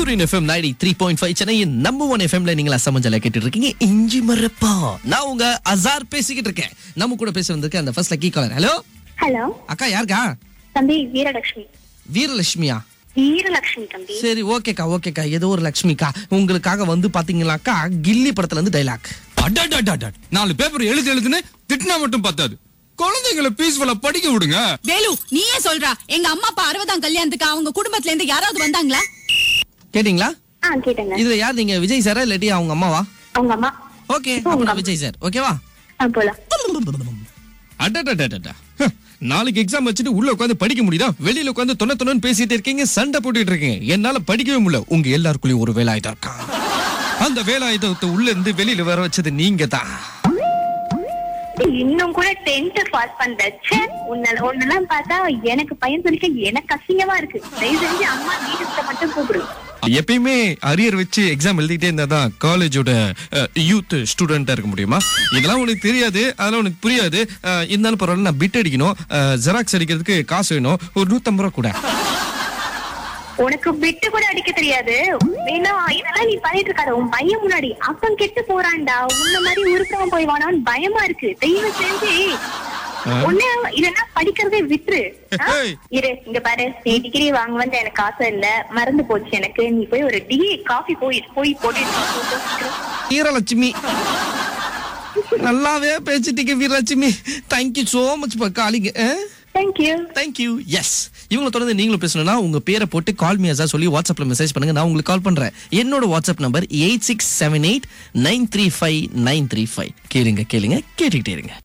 சூரியன் FM ninety three point five சென்னையின் number one எஃப்எம்ல நீங்க அசமஞ்சல கேட்டுட்டு இருக்கீங்க இஞ்சி மரப்பா நான் உங்க அசார் பேசிக்கிட்டு இருக்கேன் நம்ம கூட பேச வந்திருக்க அந்த first lucky caller hello hello அக்கா யாருக்கா தம்பி வீரலட்சுமி வீரலட்சுமியா வீரலட்சுமி தம்பி சரி ஓகேக்கா ஓகேக்கா ஏதோ ஒரு லட்சுமிக்கா உங்களுக்காக வந்து பாத்தீங்களாக்கா கில்லி படத்துல இருந்து டைலாக் அடடடடட. நாலு பேப்பர் எழுது எழுதுன்னு திட்டினா மட்டும் பத்தாது குழந்தைங்களை பீஸ்ஃபுல்லா படிக்க விடுங்க வேலு நீயே சொல்றா எங்க அம்மா அப்பா அறுபதாம் கல்யாணத்துக்கு அவங்க குடும்பத்துல இருந்து யாராவது வந்தாங்களா கேட்டீங்களா ஆ கேட்டேங்க இதுல யார் நீங்க விஜய் சாரா இல்லாட்டி அவங்க அம்மாவா அவங்க அம்மா ஓகே அப்புறம் விஜய் சார் ஓகேவா ஆ போலாம் அடடடடட. ஹ, நாளைக்கு எக்ஸாம் வச்சுட்டு உள்ள உட்காந்து படிக்க முடியுதா வெளியில உட்காந்து தொண்ண தொண்ணு பேசிட்டு இருக்கீங்க சண்டை போட்டுட்டு இருக்கீங்க என்னால படிக்கவே முடியல உங்க எல்லாருக்குள்ளயும் ஒரு வேலாயுதம் இருக்கா அந்த வேலாயுதத்தை உள்ள இருந்து வெளியில வர வச்சது நீங்க தான் இன்னும் கூட டென்த் பாஸ் பண்ற ச்சே உன்ன உன்னெல்லாம் பார்த்தா எனக்கு பையன் சொல்லிக்க எனக்கு அசிங்கமா இருக்கு தயவு செஞ்சு அம்மா வீட்டுக்கு மட்டும் கூப்பிடு எப்பயுமே அரியர் வச்சு எக்ஸாம் எழுதிட்டே இருந்தா தான் காலேஜோட யூத் ஸ்டூடெண்டா இருக்க முடியுமா இதெல்லாம் உனக்கு தெரியாது அதெல்லாம் உனக்கு புரியாது அஹ், இருந்தாலும் பரவாயில்ல நான் பிட் அடிக்கணும் ஜெராக்ஸ் அடிக்கிறதுக்கு காசு வேணும் ஒரு நூத்தம்பது ரூபா கூட உனக்கு விட்டு கூட அடிக்க தெரியாது வேணா இதெல்லாம் நீ பண்ணிட்டு இருக்காத உன் பையன் முன்னாடி அப்பன் கெட்டு போறான்டா உன்ன மாதிரி உருக்காம போய் வானான்னு பயமா இருக்கு தயவு செஞ்சு ஒண்ணு இல்லன்னா படிக்கிறதே விட்டுரு ஆ? ஏய். இரு இங்க பாரு நீ டிகிரி வாங்க வந்து எனக்கு ஆசை இல்ல மறந்து போச்சு எனக்கு நீ போய் ஒரு டிகிரி காஃபி போய் போய் போட்டு வீரலட்சுமி நல்லாவே பேசிட்டீங்க வீரலட்சுமி தேங்க்யூ சோ மச் பா காலிங்க தேங்க்யூ தேங்க்யூ எஸ் இவங்களை தொடர்ந்து நீங்களும் பேசணும்னா உங்க பேரை போட்டு கால் மீ சொல்லி வாட்ஸ்அப்ல மெசேஜ் பண்ணுங்க நான் உங்களுக்கு கால் பண்றேன் என்னோட WhatsApp number eight six seven eight nine three five nine three five கேளுங்க கேளுங்க கேட்டுக்கிட்டே இருங்க